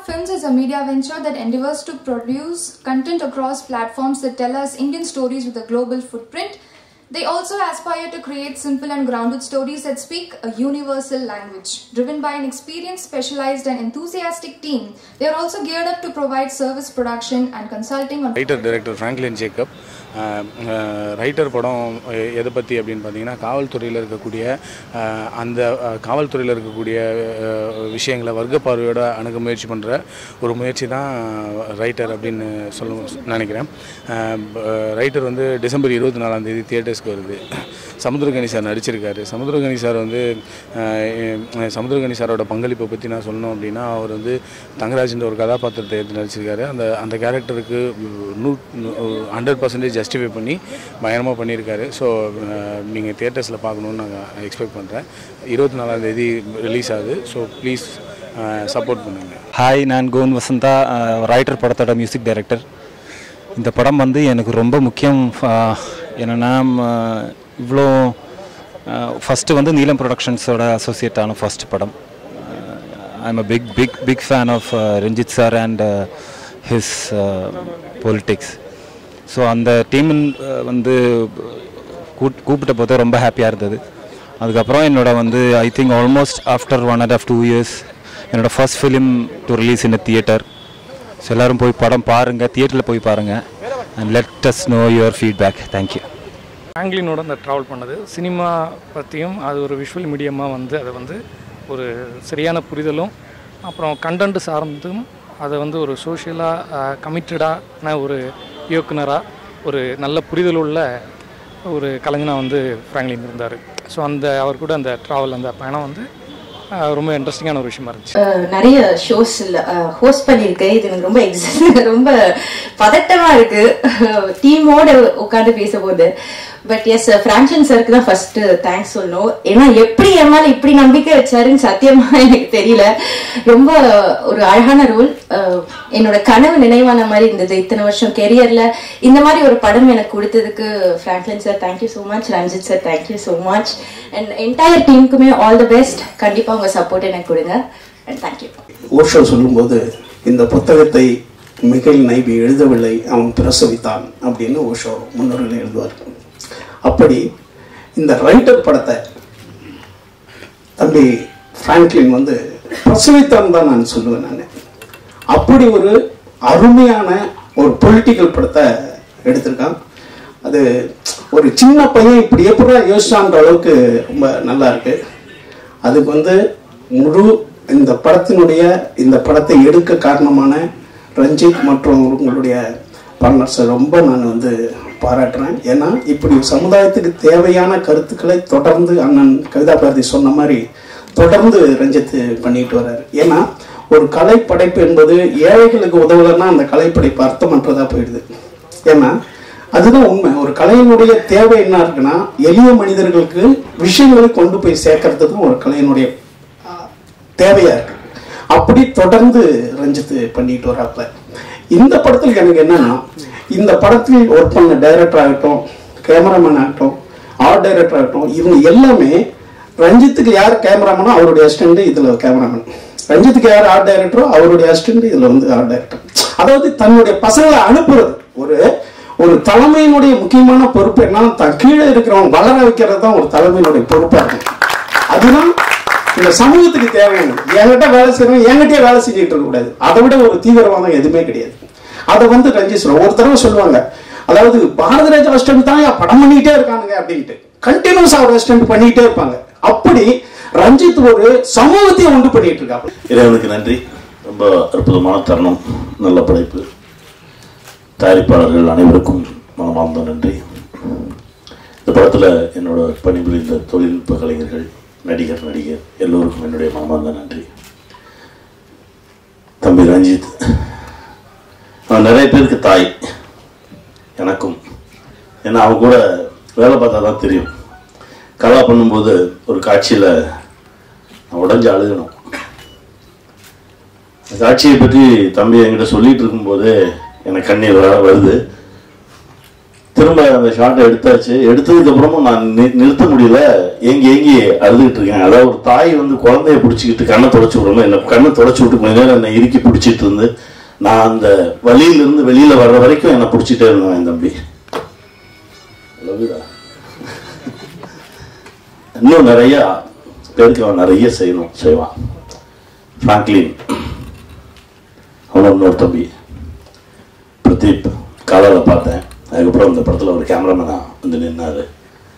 Films is a media venture that endeavors to produce content across platforms that tell us Indian stories with a global footprint. They also aspire to create simple and grounded stories that speak a universal language. Driven by an experienced, specialized, and enthusiastic team, they are also geared up to provide service production and consulting on writer director Franklin Jacob writer படம் எ- எதை பற்றி அப்படின்னு பார்த்தீங்கன்னா காவல்துறையில் இருக்கக்கூடிய அஹ், அந்த அஹ், காவல்துறையில் இருக்கக்கூடிய அஹ், விஷயங்களை வர்க்க பார்வையோட அணுக முயற்சி பண்ணுற ஒரு முயற்சி தான் ரைட்டர் அப்படின்னு சொல்ல நினைக்கிறேன் ரைட்டர் வந்து டிசம்பர் இருபத்தி நாலாம் தேதி தியேட்டர்ஸ்க்கு வருது சமுத்திரகனி சார் நடிச்சிருக்காரு சமுத்திரகனி சார் வந்து அஹ், சமுத்திரகனி சாரோட பங்களிப்பை பற்றி நான் சொல்லணும் அப்படின்னா அவர் வந்து தங்கராஜ்ன்ற ஒரு கதாபாத்திரத்தை எடுத்து நடிச்சிருக்காரு அந்த அந்த கேரக்டருக்கு நூ ஹண்ட்ரட் பர்சன்டேஜ் ஜஸ்டிஃபை பண்ணி பயங்கரமாக பண்ணியிருக்காரு ஸோ நீங்கள் தியேட்டர்ஸில் பார்க்கணுன்னு நாங்கள் எக்ஸ்பெக்ட் பண்ணுறேன் இருபத்தி நாலாம் தேதி ரிலீஸ் ஆகுது ஸோ ப்ளீஸ் சப்போர்ட் பண்ணுங்கள் ஹாய் நான் கோவிந்த் வசந்தா ரைட்டர் படத்தோட மியூசிக் டைரக்டர் இந்த படம் வந்து எனக்கு ரொம்ப முக்கியம் ஆஹ், என்னன்னா ஆஹ், இவ்வளோ ஃபஸ்ட்டு வந்து நீலம் ப்ரொடக்ஷன்ஸோட அசோசியேட் ஆன ஃபர்ஸ்ட் படம் I am a big big big fan of Ranjith sir and his politics so அந்த டீம் வந்து கூட் கூப்பிட்ட போது ரொம்ப ஹாப்பியாக இருந்தது அதுக்கப்புறம் என்னோட வந்து I think almost after one and half two years என்னோட first film to release in theatre so எல்லோரும் போய் படம் பாருங்கள் தியேட்டரில் போய் பாருங்கள் and let us know your feedback thank you ஃப்ராங்க்லினோட அந்த ட்ராவல் பண்ணது சினிமா பற்றியும் அது ஒரு விஷுவல் மீடியமாக வந்து அதை வந்து ஒரு சரியான புரிதலும் அப்புறம் கண்டென்ட் சார்ந்தும் அதை வந்து ஒரு சோஷியலாக கமிட்டடான ஒரு இயக்குனராக ஒரு நல்ல புரிதல் உள்ள ஒரு கலைஞனாக வந்து ஃப்ராங்க்லின் இருந்தார் ஸோ அந்த அவர் கூட அந்த ட்ராவல் அந்த பயணம் வந்து அஹ், ரொம்ப இன்ட்ரெஸ்டிங்கான ஒரு விஷயமா இருந்துச்சு அஹ் நிறைய ஷோஸ் ஹோஸ்ட் பண்ணியிருக்கேன் இது எனக்கு ரொம்ப எக்ஸ ரொம்ப பதட்டமா இருக்கு டீமோட உட்காந்து பேசும்போது பட் எஸ் பிரான்சன் சருக்கு தான் ஃபர்ஸ்ட் தேங்க்ஸ் சொல்லணும் ஏன்னா எப்படி என் மேல இப்படி நம்பிக்கை வச்சாருன்னு சத்தியமா எனக்கு தெரியல ரொம்ப ஒரு அழகான ரோல் என்னோட கனவு நினைவான மாதிரி இருந்தது இத்தனை வருஷம் கெரியர்ல இந்த மாதிரி ஒரு படம் எனக்கு கொடுத்ததுக்கு Franklin sir thank you so much Ranjith sir thank you so much and entire டீமுக்குமே ஆல் தி பெஸ்ட் கண்டிப்பா உங்க சப்போர்ட் எனக்கு கொடுங்க அண்ட் தேங்க்யூ ஓஷோ சொல்லும்போது இந்த புத்தகத்தை மிகைல் நைபி எழுதவில்லை அவன் பிரசவித்தான் அப்படின்னு ஓஷோ முன்னுரையில் எழுதுவார் அப்படி இந்த ரைட்டர் படத்தை தம்பி பிராங்க்லின் வந்து பிரசவித்தான் தான் நான் சொல்லுவேன் நான் அப்படி ஒரு அருமையான ஒரு பொலிட்டிக்கல் படத்தை எடுத்திருக்கான் அது ஒரு சின்ன பையன் இப்படி எப்படா யோசிச்சான்ற அளவுக்கு ரொம்ப நல்லா இருக்கு அதுக்கு வந்து முழு இந்த படத்தினுடைய இந்த படத்தை எடுக்க காரணமான ரஞ்சித் மற்றும் உங்களுடைய பார்ட்னர்ஸை ரொம்ப நான் வந்து பாராட்டுறேன் ஏன்னா இப்படி சமுதாயத்துக்கு தேவையான கருத்துக்களை தொடர்ந்து அண்ணன் கவிதா பாரதி சொன்ன மாதிரி தொடர்ந்து ரஞ்சித் பண்ணிட்டு வர்றாரு ஏன்னா ஒரு கலை படைப்பு என்பது ஏழைகளுக்கு உதவலைன்னா அந்த கலைப்படைப்பு அர்த்தமற்றதா போயிடுது ஏன்னா அதுதான் உண்மை ஒரு கலையினுடைய தேவை என்ன இருக்குன்னா எளிய மனிதர்களுக்கு விஷயங்களை கொண்டு போய் சேர்க்கறதுக்கும் ஒரு கலையினுடைய ஆஹ், தேவையா இருக்கு அப்படி தொடர்ந்து ரஞ்சித் பண்ணிட்டு வராப்ல இந்த படத்தில் எனக்கு என்னன்னா இந்த படத்தில் ஒர்க் பண்ண டைரக்டர் ஆகட்டும் கேமராமேன் ஆகட்டும் ஆர்ட் டைரக்டர் ஆகட்டும் இவங்க எல்லாமே ரஞ்சித்துக்கு யார் கேமராமேனோ அவருடைய அசிஸ்டன்ட் இதுல கேமராமேன் ரஞ்சித்துக்கு யார் ஆர்ட் டைரக்டரோ அவருடைய அசிஸ்டன்ட் இதுல வந்து ஆர்ட் டைரக்டர் அதாவது தன்னுடைய பசங்களை அனுப்புறது ஒரு ஒரு தலைமையினுடைய முக்கியமான பொறுப்பு என்ன தன் கீழே இருக்கிறவங்க வளர வைக்கிறது தான் ஒரு தலைமையினுடைய பொறுப்பா இருக்கும் அதுதான் இந்த சமூகத்துக்கு தேவையானது என்கிட்ட வேலை செய்யறவங்க என்கிட்டயே வேலை செஞ்சுட்டு இருக்க கூடாது அதை விட ஒரு தீவிரவாதம் எதுவுமே கிடையாது அதை வந்து ரஞ்சித் சொல்லுவாங்க ஒரு தடவை சொல்லுவாங்க அதாவது பாரதிராஜா அசிஸ்டன்ட் தான் ஏன் படம் பண்ணிக்கிட்டே இருக்கானுங்க அப்படின்ட்டு கண்டினியூஸ் அவர் அசிஸ்டன்ட் பண்ணிக்கிட்டே இருப்பாங்க அப்படி ரஞ்சித் ஒரு சமூகத்தையே உண்டு பண்ணிட்டு இருக்காங்க இறைவனுக்கு நன்றி ரொம்ப அற்புதமான தருணம் நல்ல படைப்பு தயாரிப்பாளர்கள் அனைவருக்கும் மனமார்ந்த நன்றி இந்த படத்தில் என்னோட பணிபுரிந்த தொழில்நுட்ப கலைஞர்கள் நடிகர் நடிகர் எல்லோருக்கும் என்னுடைய மனமார்ந்த நன்றி தம்பி ரஞ்சித் அவன் நிறைய பேருக்கு தாய் எனக்கும் ஏன்னா அவன் கூட வேலை பார்த்தா தான் தெரியும் கலா பண்ணும்போது ஒரு காட்சியில் நான் உடஞ்சி அழுகணும் அந்த காட்சியை பற்றி தம்பி என்கிட்ட சொல்லிட்டு இருக்கும்போதே எனக்கு கண்ணீர் வர வருது திரும்ப அந்த ஷாட்டை எடுத்தாச்சு எடுத்ததுக்கு அப்புறமும் நான் நி- நிறுத்த முடியல ஏங்கி ஏங்கி அழுதுகிட்டு இருக்கேன் அதாவது ஒரு தாய் வந்து குழந்தைய பிடிச்சிக்கிட்டு கண்ணை தொடச்சி விடணும் என்ன கண்ணை தொடச்சி விட்டு கொஞ்ச நேரம் என்னை இறுக்கி பிடிச்சிட்டு இருந்து நான் அந்த வழியிலிருந்து வெளியில வர்ற வரைக்கும் என்னை பிடிச்சிட்டே இருந்தேன் என் தம்பி Love you டா. இன்னும் நிறைய பேருக்கு அவன் நிறைய செய்யணும் செய்வான் ஃப்ராங்க்லின் அவன் இன்னொரு தம்பி பிரதீப் காலாவில் பார்த்தேன் அதுக்கப்புறம் இந்த படத்தில் ஒரு கேமராமேனா வந்து நின்னாரு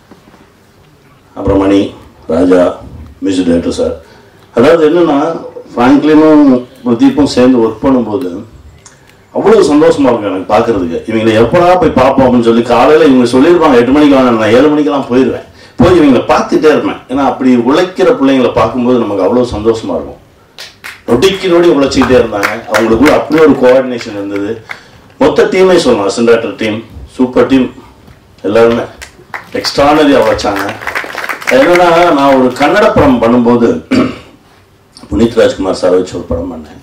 அப்புறம் Mani Raja music director sir அதாவது என்னன்னா ஃப்ராங்க்லினும் பிரதீப்பும் சேர்ந்து ஒர்க் பண்ணும்போது அவ்வளோ சந்தோஷமா இருக்கும் எனக்கு பார்க்கறதுக்கு இவங்களை எப்படா போய் பார்ப்போம் அப்படின்னு சொல்லி காலையில் இவங்க சொல்லியிருப்பாங்க எட்டு மணிக்கு வாங்க நான் ஏழு மணிக்கெல்லாம் போயிடுவேன் போய் இவங்களை பார்த்துட்டே இருப்பேன் ஏன்னா அப்படி உழைக்கிற பிள்ளைங்களை பார்க்கும்போது நமக்கு அவ்வளோ சந்தோஷமா இருக்கும் நொடிக்கு நொடி உழைச்சிக்கிட்டே இருந்தாங்க அவங்களுக்குள்ள அப்படி ஒரு கோஆர்டினேஷன் இருந்தது மொத்த டீமே சொல்லலாம் அசன்டாக்டர் டீம் சூப்பர் டீம் எல்லாருமே எக்ஸ்ட்ரானரியாக உழைச்சாங்க என்னன்னா நான் ஒரு கன்னட படம் பண்ணும்போது புனித் ராஜ்குமார் சார் வச்சு ஒரு படம் பண்ணேன்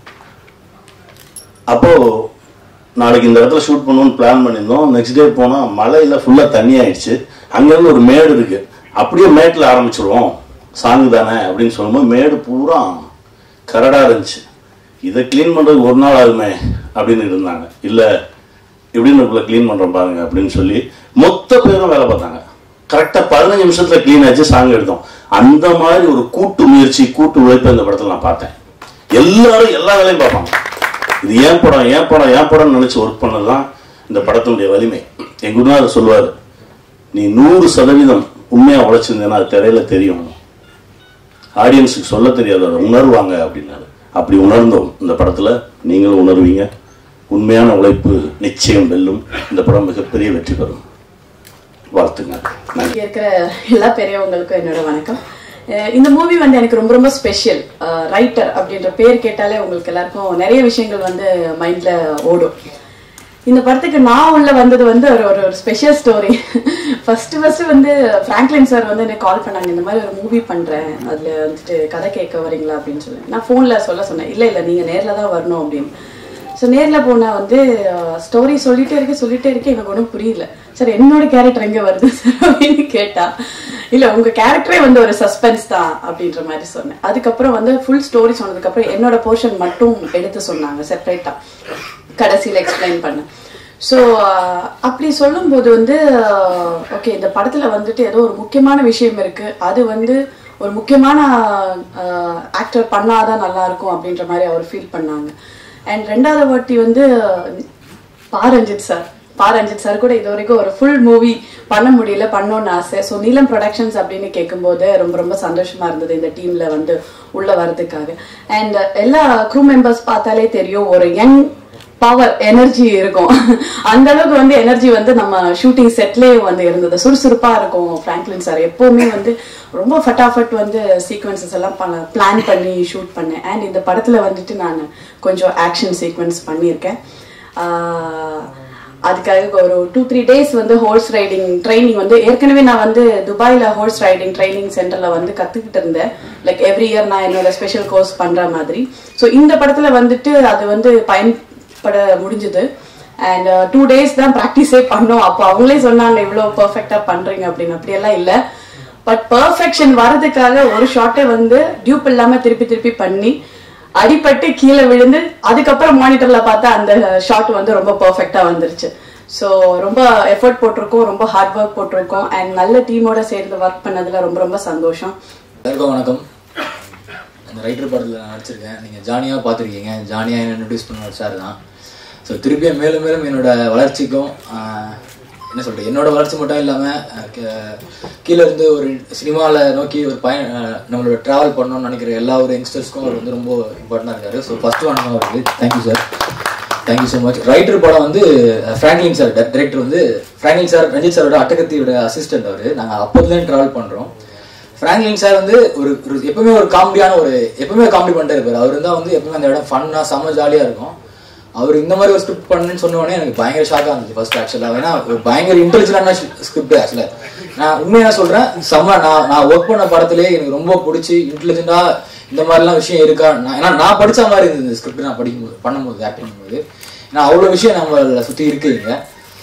அப்போ நாளைக்கு இந்த இடத்துல ஷூட் பண்ணணும்னு பிளான் பண்ணியிருந்தோம் நெக்ஸ்ட் டே போனால் மலையில் ஃபுல்லாக தண்ணி ஆயிடுச்சு அங்கேருந்து ஒரு மேடு இருக்கு அப்படியே மேட்டில் ஆரம்பிச்சிருவோம் சாங்கு தானே அப்படின்னு சொல்லும்போது மேடு பூரா கரடாக இருந்துச்சு இதை க்ளீன் பண்ணுறதுக்கு ஒரு நாள் ஆகுமே அப்படின்னு இருந்தாங்க இல்லை எப்படின்னு இருக்குள்ள க்ளீன் பண்ணுறோம் பாருங்க அப்படின்னு சொல்லி மொத்த பேரும் வேலை பார்த்தாங்க கரெக்டாக பதினஞ்சு நிமிஷத்தில் க்ளீன் ஆச்சு சாங் எடுத்தோம் அந்த மாதிரி ஒரு கூட்டு முயற்சி கூட்டு உழைப்பு இந்த படத்தில் நான் பார்த்தேன் எல்லாரும் எல்லா வேலையும் பார்ப்பாங்க இது ஏன் படம் ஏன் படம் ஏன் படம்னு நினைச்சு ஒர்க் பண்ணது தான் இந்த படத்தினுடைய வலிமை என் குருநாதர் சொல்லுவார் நீ நூறு சதவீதம் உண்மையா உழைச்சிருந்தேன்னா அது திரையில தெரியும் ஆடியன்ஸுக்கு சொல்ல தெரியாத அதை உணர்வாங்க அப்படின்னாரு அப்படி உணர்ந்தோம் இந்த படத்துல நீங்களும் உணர்வீங்க உண்மையான உழைப்பு நிச்சயம் வெல்லும் இந்த படம் மிகப்பெரிய வெற்றி பெறும் வாழ்த்துங்க நன்றி இங்க இருக்கிற எல்லா பெரியவங்களுக்கும் என்னோட வணக்கம் அஹ் இந்த மூவி வந்து எனக்கு ரொம்ப ரொம்ப ஸ்பெஷல் ரைட்டர் அப்படின்ற பேர் கேட்டாலே உங்களுக்கு எல்லாருக்கும் நிறைய விஷயங்கள் வந்து மைண்ட்ல ஓடும் இந்த படத்துக்கு நான் உள்ள வந்தது வந்து ஒரு ஒரு ஒரு ஸ்பெஷல் ஸ்டோரி ஃபர்ஸ்ட் ஃபர்ஸ்ட் வந்து ஃப்ராங்க்லின் சார் வந்து எனக்கு கால் பண்ணாங்க இந்த மாதிரி ஒரு மூவி பண்றேன் அதுல வந்துட்டு கதை கேட்க வரீங்களா அப்படின்னு சொல்லி நான் ஃபோன்ல சொல்ல சொன்னேன் இல்ல இல்ல நீங்க நேர்ல தான் வரணும் அப்படின்னு ஸோ நேரில் போனால் வந்து ஸ்டோரி சொல்லிட்டே இருக்க சொல்லிட்டே இருக்க எனக்கு ஒன்றும் புரியல சார் என்னோட கேரக்டர் எங்கே வருது சார் அப்படின்னு கேட்டா இல்லை உங்கள் கேரக்டரே வந்து ஒரு சஸ்பென்ஸ் தான் அப்படின்ற மாதிரி சொன்னேன் அதுக்கப்புறம் வந்து ஃபுல் ஸ்டோரி சொன்னதுக்கப்புறம் என்னோட போர்ஷன் மட்டும் எடுத்து சொன்னாங்க செப்பரேட்டாக கடைசியில் எக்ஸ்பிளைன் பண்ணேன் ஸோ அப்படி சொல்லும்போது வந்து ஓகே இந்த படத்தில் வந்துட்டு ஏதோ ஒரு முக்கியமான விஷயம் இருக்கு அது வந்து ஒரு முக்கியமான ஆக்டர் பண்ணாதான் நல்லா இருக்கும் அப்படின்ற மாதிரி அவர் ஃபீல் பண்ணாங்க அண்ட் ரெண்டாவது வாட்டி வந்து பா ரஞ்சித் சார் பா ரஞ்சித் சார் கூட இது வரைக்கும் ஒரு ஃபுல் மூவி பண்ண முடியல பண்ணோன்னு ஆசை ஸோ நீலம் ப்ரொடக்ஷன்ஸ் அப்படின்னு கேட்கும்போது ரொம்ப ரொம்ப சந்தோஷமா இருந்தது இந்த டீம்ல வந்து உள்ள வர்றதுக்காக அண்ட் எல்லா க்ரூ மெம்பர்ஸ் பார்த்தாலே தெரியும் ஒரு யங் பவர் எனர்ஜி இருக்கும் அந்த அளவுக்கு வந்து எனர்ஜி வந்து நம்ம ஷூட்டிங் செட்லயே வந்து இருந்தது சுறுசுறுப்பா இருக்கும் ஃப்ராங்க்லின் சார் எப்பவுமே வந்து ரொம்ப ஃபட்டாஃபட் வந்து சீக்வன்சஸ் எல்லாம் பண்ண பிளான் பண்ணி ஷூட் பண்ணேன் அண்ட் இந்த படத்துல வந்துட்டு நான் கொஞ்சம் ஆக்ஷன் சீக்வன்ஸ் பண்ணியிருக்கேன் ஆஹ் அதுக்காக ஒரு டூ த்ரீ டேஸ் வந்து ஹோர்ஸ் ரைடிங் ட்ரைனிங் வந்து ஏற்கனவே நான் வந்து துபாயில ஹோர்ஸ் ரைடிங் ட்ரைனிங் சென்டர்ல வந்து கத்துக்கிட்டு இருந்தேன் லைக் எவ்ரி இயர் நான் என்னோட ஸ்பெஷல் கோர்ஸ் பண்ற மாதிரி ஸோ இந்த படத்துல வந்துட்டு அது வந்து பயன்பட முடிஞ்சது அண்ட் டூ டேஸ் தான் ப்ராக்டிஸே பண்ணோம் அப்போ அவங்களே சொன்னாங்க இவ்வளோ பர்ஃபெக்டா பண்றீங்க அப்படின்னு அப்படியெல்லாம் இல்லை பட் பர்ஃபெக்ஷன் வர்றதுக்காக ஒரு ஷாட்டை வந்து டியூப் இல்லாம திருப்பி திருப்பி பண்ணி அடிபட்டு கீழே விழுந்து அதுக்கப்புறம் மானிட்டர்ல பார்த்தா அந்த ஷாட் வந்து ரொம்ப பர்ஃபெக்டா வந்துருச்சு ஸோ ரொம்ப எஃபர்ட் போட்டிருக்கோம் ரொம்ப ஹார்ட் ஒர்க் போட்டிருக்கோம் அண்ட் நல்ல டீமோட சேர்ந்து ஒர்க் பண்ணதுல ரொம்ப ரொம்ப சந்தோஷம் எல்லாருக்கும் வணக்கம் அந்த ரைட்டர் படத்தில் நான் நடிச்சிருக்கேன் நீங்கள் ஜானியாக பார்த்துருக்கீங்க ஜானியாக என்ன இன்ட்ரடியூஸ் பண்ண சார் தான் ஸோ திருப்பியும் மேலும் மேலும் என்னோட வளர்ச்சிக்கும் ஆஹ், என்ன சொல்கிறது என்னோட வளர்ச்சி மட்டும் இல்லாமல் கீழே இருந்து ஒரு சினிமாவில் நோக்கி ஒரு பயன் ஆஹ், நம்மளோட ட்ராவல் பண்ணணும்னு நினைக்கிற எல்லா ஒரு யங்ஸ்டர்ஸ்க்கும் அவர் வந்து ரொம்ப இம்பார்ட்டண்டாக இருக்காரு ஸோ ஃபர்ஸ்ட் ஒன் அவருக்கு thank you sir thank you so much writer படம் வந்து ஃப்ராங்க்லின் சார் டைரக்டர் வந்து ஃப்ராங்க்லின் சார் ரஞ்சித் சாரோட அட்டகத்தியோட அசிஸ்டன்ட் அவர் நாங்கள் அப்போதுலேருந்து ட்ராவல் பண்ணுறோம் ஃப்ராங்க்லின் சார் வந்து ஒரு ஒரு எப்பவுமே ஒரு காமெடியான ஒரு எப்பவுமே காமெடி பண்ணிட்டே இருப்பார் அவர் இருந்தால் வந்து எப்பவுமே அந்த இடம் ஃபன்னாக செம்ம ஜாலியாக இருக்கும் அவர் இந்த மாதிரி ஒரு ஸ்கிரிப்ட் பண்ணுன்னு சொன்ன உடனே எனக்கு பயங்கர ஷாக்காக இருந்துச்சு ஃபர்ஸ்ட் ஆக்சுவலாக ஏன்னா ஒரு பயங்கர இன்டெலிஜென்டான ஸ்கிரிப்ட் ஆக்சுவலாக நான் உண்மையாக சொல்கிறேன் செம்ம நான் நான் ஒர்க் பண்ண படத்திலே எனக்கு ரொம்ப பிடிச்சி இன்டெலிஜென்ட்டாக இந்த மாதிரிலாம் விஷயம் இருக்கா நான் ஏன்னா நான் படிச்ச மாதிரி இருந்தது இந்த ஸ்கிரிப்ட் நான் படிக்கும்போது பண்ணும்போது ஆக்ட் பண்ணும்போது ஏன்னா அவ்வளோ விஷயம் நம்மள சுற்றி இருக்குங்க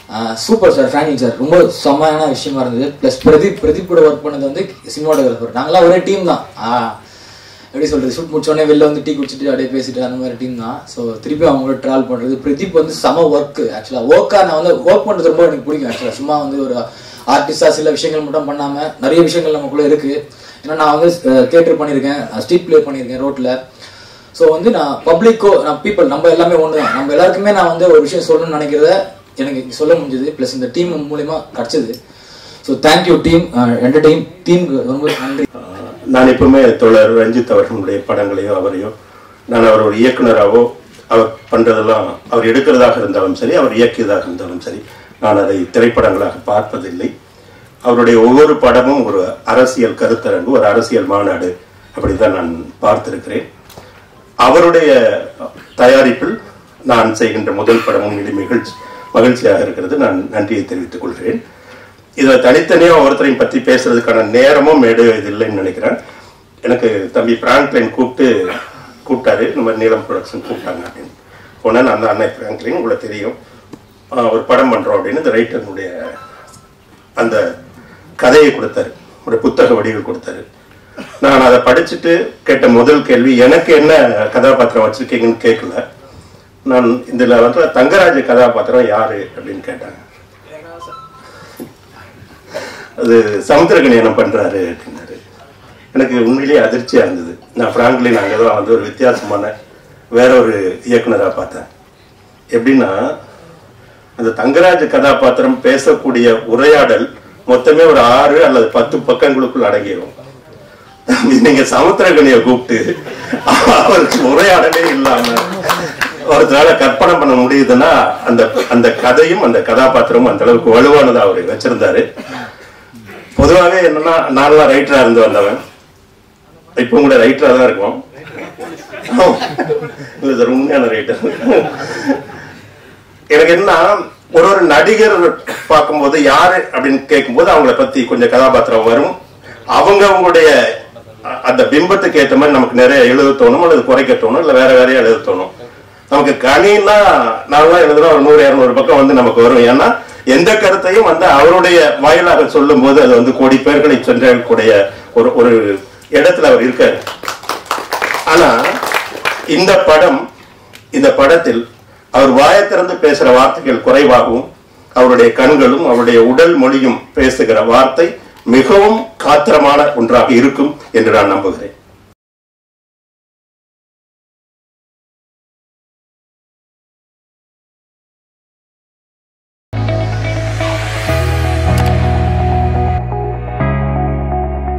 சூப்பர் சார் ஃப்ராங்கிங் சார் ரொம்ப செம்மையான விஷயமா இருந்தது ப்ளஸ் பிரதீப் பிரதீப் கூட ஒர்க் பண்ணது வந்து சினிமாட்டோகிராஃபர் நாங்களாம் ஒரே டீம் தான் ஆஹ் எப்படி சொல்றது ஷூட் முடிச்சோடனே வெளில வந்து டீ குடிச்சிட்டு அப்படியே பேசிட்டு அந்த மாதிரி டீம் தான் ஸோ திருப்பி அவங்களோட ட்ராவல் பண்றது பிரதீப் வந்து செம ஒர்க் ஆக்சுவலாக ஒர்க்காக நான் வந்து ஒர்க் பண்றது ரொம்ப எனக்கு பிடிக்கும் ஆக்சுவலாக சும்மா வந்து ஒரு ஆர்டிஸ்டா சில விஷயங்கள் மட்டும் பண்ணாம நிறைய விஷயங்கள் நமக்குள்ள இருக்கு ஏன்னா நான் வந்து தேட்டர் பண்ணியிருக்கேன் ஸ்ட்ரீட் ப்ளே பண்ணியிருக்கேன் ரோட்ல ஸோ வந்து நான் பப்ளிக்கோ நான் பீப்புள் நம்ம எல்லாமே ஒன்று தான் நம்ம எல்லாருக்குமே நான் வந்து ஒரு விஷயம் சொல்லணும்னு நினைக்கிறத எனக்கு இங்க சொல்ல முடிஞ்சது ப்ளஸ் இந்த டீம் மூலியமா கிடைச்சது ஸோ தேங்க்யூ டீம் என்டர்டெயின் டீமுக்கு ரொம்ப நன்றி நான் எப்பவுமே தோழர் ரஞ்சித் அவர்களுடைய படங்களையோ அவரையோ நான் அவர் ஒரு இயக்குனராகவோ அவர் பண்றதெல்லாம் அவர் எடுக்கிறதாக இருந்தாலும் சரி அவர் இயக்கியதாக இருந்தாலும் சரி நான் அதை திரைப்படங்களாக பார்ப்பதில்லை அவருடைய ஒவ்வொரு படமும் ஒரு அரசியல் கருத்தரங்கு ஒரு அரசியல் மாநாடு அப்படிதான் நான் பார்த்திருக்கிறேன் அவருடைய தயாரிப்பில் நான் செய்கின்ற முதல் படமும் இது மகிழ்ச்சி மகிழ்ச்சியாக இருக்கிறது நான் நன்றியை தெரிவித்துக் கொள்கிறேன் இதை தனித்தனியா ஒருத்தரையும் பற்றி பேசுறதுக்கான நேரமும் மேடு இது இல்லைன்னு நினைக்கிறேன் எனக்கு தம்பி பிராங்க்லின் கூப்பிட்டு கூப்பிட்டாரு இந்த மாதிரி நீலம் ப்ரொடக்ஷன் கூப்பிட்டாங்க அப்படின்னு போனேன் அந்த அண்ணன் பிராங்க்லின் உங்களுக்கு தெரியும் ஆஹ் ஒரு படம் பண்றோம் அப்படின்னு இந்த ரைட்டருடைய அந்த கதையை கொடுத்தாரு ஒரு புத்தக வடிவில் கொடுத்தாரு நான் அதை படிச்சுட்டு கேட்ட முதல் கேள்வி எனக்கு என்ன கதாபாத்திரம் வச்சிருக்கீங்கன்னு கேட்கல நான் இதுல வந்து தங்கராஜ கதாபாத்திரம் யாரு அப்படின்னு கேட்டாங்க அது சமுத்திரகனி என்ன பண்றாரு அப்படின்னாரு எனக்கு உண்மையிலேயே அதிர்ச்சியா இருந்தது நான் பிராங்க்லின் அங்கே தான் வந்து ஒரு வித்தியாசமான வேற ஒரு இயக்குனரா பார்த்தேன் எப்படின்னா அந்த தங்கராஜ் கதாபாத்திரம் பேசக்கூடிய உரையாடல் மொத்தமே ஒரு ஆறு அல்லது பத்து பக்கங்களுக்குள் அடங்கிடும் நீங்க சமுத்திரகனிய கூப்பிட்டு அவருக்கு உரையாடலே இல்லாம ஒருத்தரால கற்பனை பண்ண முடியுதுன்னா அந்த அந்த கதையும் அந்த கதாபாத்திரமும் அந்த அளவுக்கு வலுவானதா அவர் வச்சிருந்தாரு பொதுவாகவே என்னன்னா நான்லாம் ரைட்டரா இருந்து வந்தவன் இப்போ கூட ரைட்டரா தான் இருக்கும் இல்ல சார் உண்மையான ரைட்டர் எனக்கு என்ன ஒரு ஒரு நடிகர் பார்க்கும்போது யாரு அப்படின்னு கேட்கும்போது அவங்கள பத்தி கொஞ்சம் கதாபாத்திரம் வரும் அவங்க அவங்களுடைய அ- அந்த பிம்பத்துக்கு ஏற்ற மாதிரி நமக்கு நிறைய எழுத தோணும் அல்லது குறைக்க தோணும் இல்ல வேற வேறையா எழுத தோணும் நமக்கு கணின்னா நான்லாம் எழுதுனா ஒரு நூறு இரநூறு பக்கம் வந்து நமக்கு வரும் ஏன்னா எந்த கருத்தையும் வந்து அவருடைய வாயிலாக சொல்லும் போது அது வந்து கோடி பேர்களை சென்றக்கூடிய ஒரு ஒரு இடத்துல அவர் இருக்காரு ஆனா இந்த படம் இந்த படத்தில் அவர் வாயை திறந்து பேசுற வார்த்தைகள் குறைவாகவும் அவருடைய கண்களும் அவருடைய உடல் மொழியும் பேசுகிற வார்த்தை மிகவும் காத்திரமான ஒன்றாக இருக்கும் என்று நான் நம்புகிறேன்